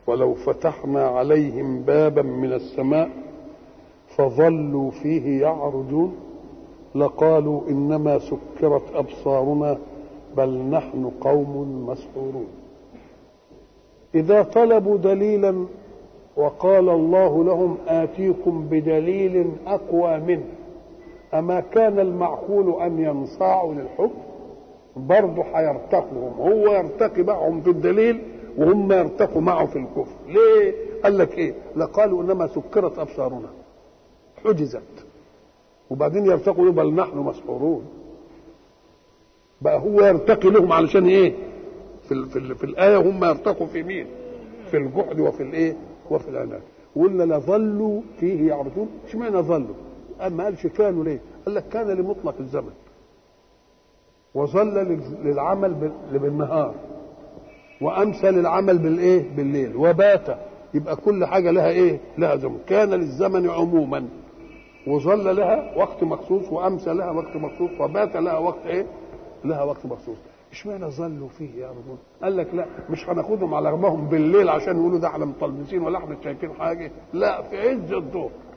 ولو فتحنا عليهم بابا من السماء فظلوا فيه يعرجون لقالوا انما سكرت ابصارنا بل نحن قوم مسحورون اذا طلبوا دليلا وقال الله لهم اتيكم بدليل اقوى منه اما كان المعقول ان ينصاعوا للحكم برضه هيرتقوا هم هو يرتقي معهم في الدليل وهم يرتقوا معه في الكفر ليه قال لك ايه لقالوا انما سكرت ابصارنا حجزت وبعدين يرتقوا بل نحن مسحورون بقى هو يرتقي لهم علشان ايه في ال في, ال في الايه هم يرتقوا في مين في الجحد وفي الايه وفي العناد ولا لظلوا فيه يعرجون اشمعنى ظلوا قال ما قالش كانوا ليه قال لك كان لمطلق الزمن وظل للعمل بالنهار وامسى للعمل بالايه بالليل وبات يبقى كل حاجه لها ايه لها زمن كان للزمن عموما وظل لها وقت مخصوص وامسى لها وقت مخصوص وبات لها وقت ايه لها وقت مخصوص اشمعنى ظلوا فيه يا رجل قال لك لا مش هناخدهم على رغمهم بالليل عشان يقولوا ده احنا مطلبسين ولا احنا شايفين حاجه لا في عز الظهر